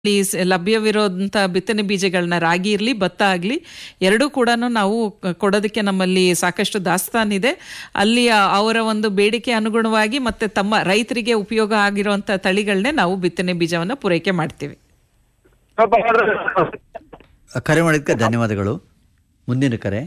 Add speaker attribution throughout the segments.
Speaker 1: ಈ ಸ- ಲಭ್ಯವಿರೋಂಥ ಬಿತ್ತನೆ ಬೀಜಗಳನ್ನ ರಾಗಿ ಇರಲಿ ಭತ್ತ ಆಗಲಿ ಎರಡೂ ಕೂಡ ನಾವು ಕ- ಕೊಡೋದಕ್ಕೆ ನಮ್ಮಲ್ಲಿ ಸಾಕಷ್ಟು ದಾಸ್ತಾನಿದೆ ಅಲ್ಲಿ ಆ- ಅವರ ಒಂದು ಬೇಡಿಕೆ ಅನುಗುಣವಾಗಿ ಮತ್ತೆ ತಮ್ಮ ರೈತರಿಗೆ ಉಪಯೋಗ ಆಗಿರುವಂಥ ತಳಿಗಳನ್ನೇ ನಾವು ಬಿತ್ತನೆ ಬೀಜವನ್ನು ಪೂರೈಕೆ ಮಾಡ್ತೀವಿ
Speaker 2: ಸ್ವಲ್ಪ ಹೇಳ್ರಿ.
Speaker 3: ಕರೆ ಮಾಡಿದ್ದಕ್ಕೆ ಧನ್ಯವಾದಗಳು ಮುಂದಿನ ಕರೆ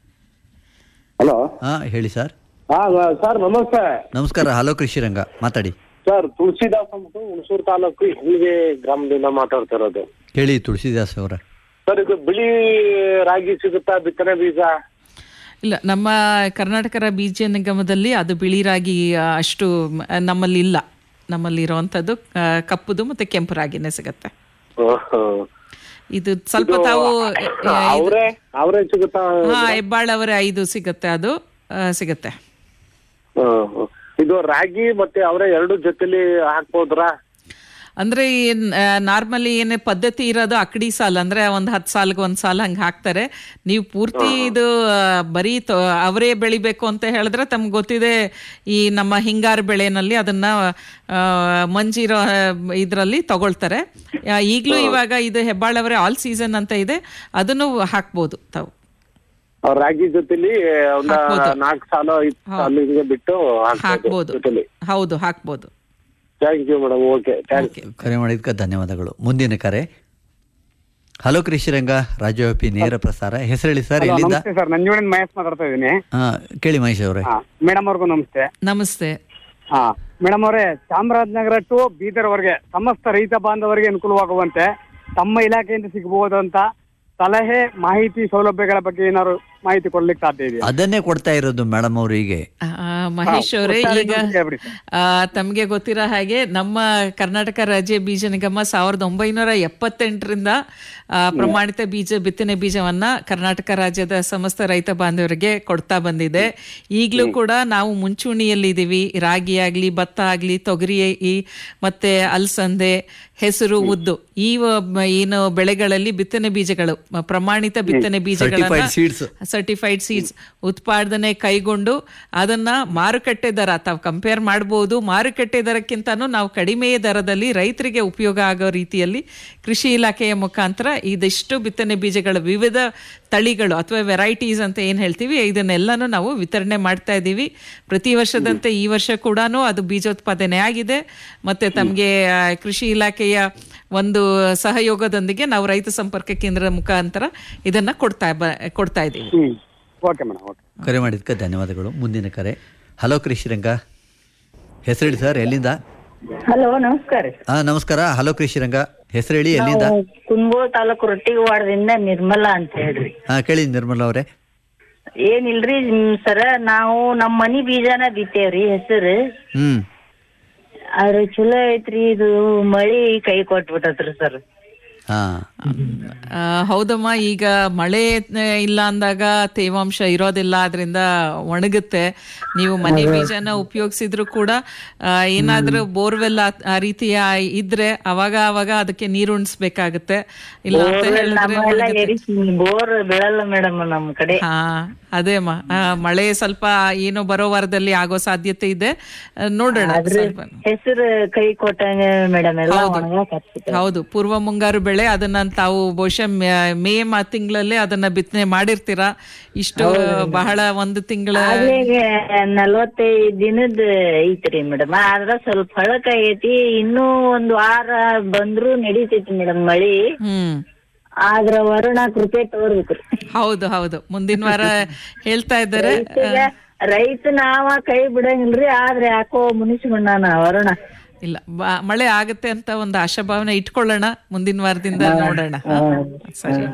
Speaker 2: ಹಲೋ
Speaker 3: ಹಾಂ ಹೇಳಿ ಸರ್
Speaker 2: ಹಾ ಸರ್ ನಮಸ್ತೆ
Speaker 3: ನಮಸ್ಕಾರ ಹಲೋ ಕೃಷಿ ರಂಗ ಮಾತಾಡಿ
Speaker 2: ಸರ್ ತುಳಸಿದಾಸ್ ಅಂದ್ಬಿಟ್ಟು ಹುಣಸೂರು ತಾಲೂಕು ಹೆಣ್ಣಿಗೆ ಗ್ರಾಮದಿಂದ ಮಾತಾಡ್ತಾ ಇರೋದು
Speaker 3: ಹೇಳಿ ತುಳಸಿದಾಸ್ ಅವರ
Speaker 2: ಸರ್ ಇದು ಬಿಳಿ ರಾಗಿ ಸಿಗುತ್ತಾ ಬಿತ್ತನೆ ಬೀಜ
Speaker 1: ಇಲ್ಲ ನಮ್ಮ ಕರ್ನಾಟಕ ರಾ- ಬೀಜ ನಿಗಮದಲ್ಲಿ ಅದು ಬಿಳಿ ರಾಗಿ ಆ, ಅಷ್ಟು ಮ- ನಮ್ಮಲ್ಲಿ ಇಲ್ಲ ನಮ್ಮಲ್ಲಿ ಇರುವಂಥದ್ದು ಆ, ಕಪ್ಪುದು ಮತ್ತೆ ಕೆಂಪು ರಾಗಿನೇ ಸಿಗತ್ತೆ ಇದು ಸ್ವಲ್ಪ ತಾವು
Speaker 2: ಅವರೇ ಅವರೇ ಸಿಗುತ್ತಾ
Speaker 1: ಹಾ ಹೆಬ್ಬಾಳವರೇ ಐದು ಸಿಗತ್ತೆ ಅದು ಆ, ಸಿಗತ್ತೆ
Speaker 2: ಹ್ಮ್, ಹ್ಮ್. ಇದು ರಾಗಿ ಮತ್ತೆ ಅವರೇ ಎರಡು ಜೊತೆಲಿ ಹಾಕ್ಬೋದ್ರಾ
Speaker 1: ಅಂದ್ರೆ ನಾರ್ಮಲಿ ಏನೇ ಪದ್ಧತಿ ಇರೋದು ಅಕಡಿ ಸಾಲ ಅಂದ್ರೆ ಒಂದ್ ಹತ್ತು ಸಾಲ್ಗೆ ಒಂದ್ ಸಾಲ ಹಂಗೆ ಹಾಕ್ತಾರೆ ನೀವು ಪೂರ್ತಿ ಇದು ಆ, ಬರೀ ತೊ- ಅವರೇ ಬೆಳಿಬೇಕು ಅಂತ ಹೇಳಿದ್ರೆ ತಮ್ಗೆ ಗೊತ್ತಿದೆ ಈ ನಮ್ಮ ಹಿಂಗಾರು ಬೆಳೆನಲ್ಲಿ ಅದನ್ನ ಆ, ಮಂಜಿರೋ ಇದರಲ್ಲಿ ತಗೊಳ್ತಾರೆ ಆ, ಈಗ್ಲೂ ಇವಾಗ ಇದು ಹೆಬ್ಬಾಳವರೇ ಆಲ್ ಸೀಸನ್ ಅಂತ ಇದೆ ಅದನ್ನು ಹಾಕ್ಬೋದು ತಾವು
Speaker 2: ಅವ್ರ್ ರಾಗಿ ಜೊತೆಲಿ ಒಂದ
Speaker 1: ಹಾಕ್ಬೋದು.
Speaker 2: ನಾಲ್ಕು ಸಾಲ ಐದು ಸಾಲ ಹಿಂಗೆ ಬಿಟ್ಟು ಹಾಕ್ಬೋದು
Speaker 1: ಹಾಕ್ಬೋದು
Speaker 2: ಜೊತೆಲಿ
Speaker 1: ಹೌದು ಹಾಕ್ಬೋದು
Speaker 2: thank you madam okay thank you
Speaker 3: ಕರೆ ಮಾಡಿದ್ದಕ್ಕೆ ಧನ್ಯವಾದಗಳು ಮುಂದಿನ ಕರೆ ಹಲೋ ಕೃಷಿ ರಂಗ ರಾಜ್ಯವ್ಯಾಪಿ ನೇರ ಪ್ರಸಾರ ಹೆಸರು ಹೇಳಿ ಸರ್ ಎಲ್ಲಿಂದ
Speaker 4: ನಮಸ್ತೆ ಸರ್ ನಂಜುಂಡಿನ ಮಹೇಶ್ ಮಾತಾಡ್ತಾ ಇದ್ದೀನಿ
Speaker 3: ಹಾಂ ಕೇಳಿ ಮಹೇಶ್ ಅವರೇ
Speaker 4: ಹಾ ಮೇಡಮ್ ಅವ್ರಿಗೂ ನಮಸ್ತೆ
Speaker 1: ನಮಸ್ತೆ
Speaker 4: ಹಾ ಮೇಡಮ್ ಅವರೇ ಚಾಮರಾಜನಗರ ಟು ಬೀದರ್ ವರೆಗೆ ಸಮಸ್ತ ರೈತ ಬಾಂಧವರಿಗೆ ಅನುಕೂಲವಾಗುವಂತೆ ತಮ್ಮ ಇಲಾಖೆಯಿಂದ ಸಿಗಬಹುದಂತ ಸಲಹೆ ಮಾಹಿತಿ ಸೌಲಭ್ಯಗಳ ಬಗ್ಗೆ ಏನಾದ್ರು ಮಾಹಿತಿ ಕೊಡ್ಲಿಕ್ಕೆ ಸಾಧ್ಯ ಇದೆಯಾ
Speaker 3: ಅದನ್ನೇ ಕೊಡ್ತಾ ಇರೋದು ಮೇಡಮ್ ಅವರು ಹೀಗೆ
Speaker 1: ಆ, ಮಹೇಶ್ ಅವರೇ
Speaker 4: ಒಟ್ಟಾರೆ
Speaker 1: ಈಗ
Speaker 4: ಇನ್ನೊಂದು ಹೇಳ್ಬಿಡಿ ಸರ್.
Speaker 1: ಆ, ತಮ್ಗೆ ಗೊತ್ತಿರೋ ಹಾಗೆ ನಮ್ಮ ಕರ್ನಾಟಕ ರಾಜ್ಯ ಬೀಜ ನಿಗಮ ಸಾವಿರದ ಒಂಬೈನೂರ ಎಪ್ಪತ್ತೆಂಟರಿಂದ ಆ, ಪ್ರಮಾಣಿತ ಬೀಜ ಬಿತ್ತನೆ ಬೀಜವನ್ನ ಕರ್ನಾಟಕ ರಾಜ್ಯದ ಸಮಸ್ತ ರೈತ ಬಾಂಧವರಿಗೆ ಕೊಡ್ತಾ ಬಂದಿದೆ ಈಗಲೂ ಕೂಡ ನಾವು ಮುಂಚೂಣಿಯಲ್ಲಿದ್ದೀವಿ ರಾಗಿ ಆಗ್ಲಿ ಭತ್ತ ಆಗ್ಲಿ ತೊಗರಿ ಈ ಮತ್ತೆ ಅಲಸಂದೆ ಹೆಸರು ಉದ್ದು ಈ ವ- ಏನು ಬೆಳೆಗಳಲ್ಲಿ ಬಿತ್ತನೆ ಬೀಜಗಳು ಮ- ಪ್ರಮಾಣಿತ ಬಿತ್ತನೆ ಬೀಜಗಳನ್ನ
Speaker 3: Certified seeds.
Speaker 1: ಸರ್ಟಿಫೈಡ್ ಸೀಡ್ಸ್ ಉತ್ಪಾದನೆ ಕೈಗೊಂಡು ಅದನ್ನ ಮಾರುಕಟ್ಟೆ ದರ ತಾವು ಕಂಪೇರ್ ಮಾಡಬಹುದು ಮಾರುಕಟ್ಟೆ ದರಕ್ಕಿಂತನೂ ನಾವು ಕಡಿಮೆ ದರದಲ್ಲಿ ರೈತರಿಗೆ ಉಪಯೋಗ ಆಗೋ ರೀತಿಯಲ್ಲಿ ಕೃಷಿ ಇಲಾಖೆಯ ಮುಖಾಂತರ ಇದಿಷ್ಟು ಬಿತ್ತನೆ ಬೀಜಗಳ ವಿವಿಧ ತಳಿಗಳು ಅಥವಾ ವೆರೈಟೀಸ್ ಅಂತ ಏನು ಹೇಳ್ತೀವಿ ಇದನ್ನೆಲ್ಲನೂ ನಾವು ವಿತರಣೆ ಮಾಡ್ತಾ ಇದ್ದೀವಿ ಪ್ರತಿ ವರ್ಷದಂತೆ ಈ ವರ್ಷ ಕೂಡ ಅದು ಬೀಜೋತ್ಪಾದನೆ ಆಗಿದೆ ಮತ್ತೆ ತಮಗೆ ಕೃಷಿ ಇಲಾಖೆಯ ಒಂದು ಸಹಯೋಗದೊಂದಿಗೆ ನಾವು ರೈತ ಸಂಪರ್ಕ ಕೇಂದ್ರದ ಮುಖಾಂತರ ಇದನ್ನ ಕೊಡ್ತಾ ಬ- ಕೊಡ್ತಾ ಇದ್ದೀವಿ
Speaker 4: ಹ್ಮ್ ಓಕೆ ಮೇಡಮ್ ಓಕೆ
Speaker 3: ಕರೆ ಮಾಡಿದ್ದಕ್ಕೆ ಧನ್ಯವಾದಗಳು ಮುಂದಿನ ಕರೆ ಹಲೋ ಕೃಷಿ ರಂಗ ಹೆಸರು ಹೇಳಿ ಸರ್ ಎಲ್ಲಿಂದ
Speaker 5: ಹಲೋ ನಮಸ್ಕಾರ
Speaker 3: ಹಾಂ ನಮಸ್ಕಾರ ಹಲೋ ಕೃಷಿ ರಂಗ ಹೆಸರು ಹೇಳಿ ಎಲ್ಲಿಂದ
Speaker 5: ನಾವು ಕುಂದಗೋಳ ತಾಲೂಕು ರೊಟ್ಟಿವಾಡದಿಂದ ನಿರ್ಮಲಾ ಅಂತ ಹೇಳ್ರಿ
Speaker 3: ಹಾಂ ಕೇಳಿ ನಿರ್ಮಲಾ ಅವರೇ
Speaker 5: ಏನಿಲ್ರಿ ಮ್, ಸರ ನಾವು ನಮ್ಮ ಮನಿ ಬೀಜನ ಬಿತ್ತೇವ್ರಿ ಹೆಸರು
Speaker 3: ಹ್ಞೂ
Speaker 5: ಆದ್ರೆ ಚಲೋ ಐತ್ರಿ ಇದು ಮಳಿ ಕೈ ಕೊಟ್ಬಿಟ್ಟತ್ರಿ ಸರ್
Speaker 3: ಹಾಂ
Speaker 1: ಆ, ಹೌದಮ್ಮ ಈಗ ಮಳೆ ಆ, ಇಲ್ಲ ಅಂದಾಗ ತೇವಾಂಶ ಇರೋದಿಲ್ಲ ಅದರಿಂದ ಒಣಗುತ್ತೆ ನೀವು ಮನೆ ಬೀಜನ ಉಪಯೋಗಿಸಿದ್ರು ಕೂಡ ಆ, ಏನಾದ್ರೂ ಬೋರ್ವೆಲ್ ಆ- ಆ ರೀತಿಯ ಇದ್ರೆ ಅವಾಗ ಅವಾಗ ಅದಕ್ಕೆ ನೀರು ಉಣಿಸ್ಬೇಕಾಗತ್ತೆ ಇಲ್ಲ ಅಂತ ಹೇಳಿದ್ರೆ
Speaker 5: ನಮ್ಮೆಲ್ಲ
Speaker 1: ಒಣಗುತ್ತೆ.
Speaker 5: ಎರಿಸಿ ಬೋರ್ ಬೀಳಲ್ಲ ಮೇಡಮ್ ನಮ್ ಕಡೆ
Speaker 1: ಹಾ ಅದೇ ಅಮ್ಮ ಆ, ಮಳೆ ಸ್ವಲ್ಪ ಏನೋ ಬರೋ ವಾರದಲ್ಲಿ ಆಗೋ ಸಾಧ್ಯತೆ ಇದೆ ಆ, ನೋಡೋಣ ಸ್ವಲ್ಪ
Speaker 5: ಹೆಸರು ಕೈ ಕೊಟ್ಟಂಗ ಮೇಡಮ್ ಎಲ್ಲ ಒಣಗಾಕ್ ಹತ್ಬಿಟ್ಟು.
Speaker 1: ಹೌದು ಪೂರ್ವ ಮುಂಗಾರು ಬೆಳೆ ಅದನ್ನ ತಾವು ಬಹುಶಃ ಮೇ- ಮೇ ಮಾ ತಿಂಗಳಲ್ಲಿ ಅದನ್ನ ಬಿತ್ತನೆ ಮಾಡಿರ್ತೀರಾ ಇಷ್ಟು ಬಹಳ ಒಂದು ತಿಂಗಳ
Speaker 5: ಆಗ್ಲೇ ನಲ್ವತ್ತೈದ್ ದಿನದ ಐತ್ರಿ ಮೇಡಮ್ ಆದ್ರ ಸ್ವಲ್ಪ ಹಳಕ್ ಆಗೈತಿ ಇನ್ನೂ ಒಂದ್ ವಾರ ಬಂದ್ರು ನಡೀತೈತಿ ಮೇಡಮ್ ಮಳಿ
Speaker 1: ಹ್ಮ್
Speaker 5: ಆದ್ರ ವರುಣ ಕೃಪೆ ತೋರ್ಬೇಕ್ರಿ
Speaker 1: ಹೌದು ಹೌದು ಮುಂದಿನ ವಾರ ಹೇಳ್ತಾ ಇದ್ದಾರೆ
Speaker 5: ಈಗ ರೈತ ನಾವ ಕೈ ಬಿಡಂಗಿಲ್ರಿ ಆದ್ರೆ ಯಾಕೋ ಮುನಿಸ್ಕೊಂಡಾನ ವರುಣ
Speaker 1: ಇಲ್ಲ ಬ- ಮಳೆ ಆಗತ್ತೆ ಅಂತ ಒಂದು ಆಶಾಭಾವನೆ ಇಟ್ಕೊಳ್ಳೋಣ ಮುಂದಿನ ವಾರದಿಂದ ನೋಡೋಣ ಹಾ? ಸರಿ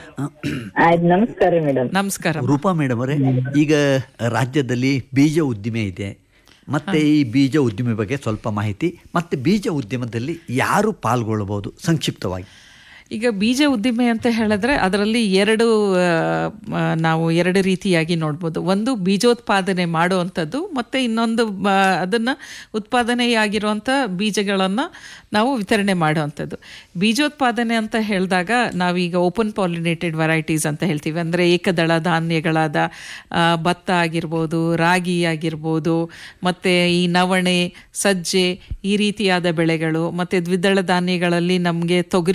Speaker 5: ಆಯ್ತು ನಮಸ್ಕಾರ ಮೇಡಮ್
Speaker 1: ನಮಸ್ಕಾರ
Speaker 3: ರೂಪಾ ಮೇಡಮ್ ಅವರೇ ಈಗ ರಾಜ್ಯದಲ್ಲಿ ಬೀಜ ಉದ್ದಿಮೆ ಇದೆ ಮತ್ತೆ ಈ ಬೀಜ ಉದ್ದಿಮೆ ಬಗ್ಗೆ ಸ್ವಲ್ಪ ಮಾಹಿತಿ ಮತ್ತೆ ಬೀಜ ಉದ್ಯಮದಲ್ಲಿ ಯಾರು ಪಾಲ್ಗೊಳ್ಳಬಹುದು ಸಂಕ್ಷಿಪ್ತವಾಗಿ
Speaker 1: ಈಗ ಬೀಜ ಉದ್ದಿಮೆ ಅಂತ ಹೇಳಿದ್ರೆ ಅದರಲ್ಲಿ ಎರಡು ಆ, ಆ, ನಾವು ಎರಡು ರೀತಿಯಾಗಿ ನೋಡ್ಬೋದು ಒಂದು ಬೀಜೋತ್ಪಾದನೆ ಮಾಡುವಂಥದ್ದು ಮತ್ತೆ ಇನ್ನೊಂದು ಬ- ಅದನ್ನ ಉತ್ಪಾದನೆಯಾಗಿರುವಂಥ ಬೀಜಗಳನ್ನು ನಾವು ವಿತರಣೆ ಮಾಡುವಂಥದ್ದು ಬೀಜೋತ್ಪಾದನೆ ಅಂತ ಹೇಳಿದಾಗ ನಾವೀಗ ಓಪನ್ ಪಾಲಿನೇಟೆಡ್ ವೆರೈಟೀಸ್ ಅಂತ ಹೇಳ್ತೀವಿ ಅಂದರೆ ಏಕದಳ ಧಾನ್ಯಗಳಾದ ಆ, ಭತ್ತ ಆಗಿರ್ಬೋದು ರಾಗಿ ಆಗಿರ್ಬೋದು ಮತ್ತು ಈ ನವಣೆ ಸಜ್ಜೆ ಈ ರೀತಿಯಾದ ಬೆಳೆಗಳು ಮತ್ತು ದ್ವಿದಳ ಧಾನ್ಯಗಳಲ್ಲಿ ನಮಗೆ ತೊಗರಿ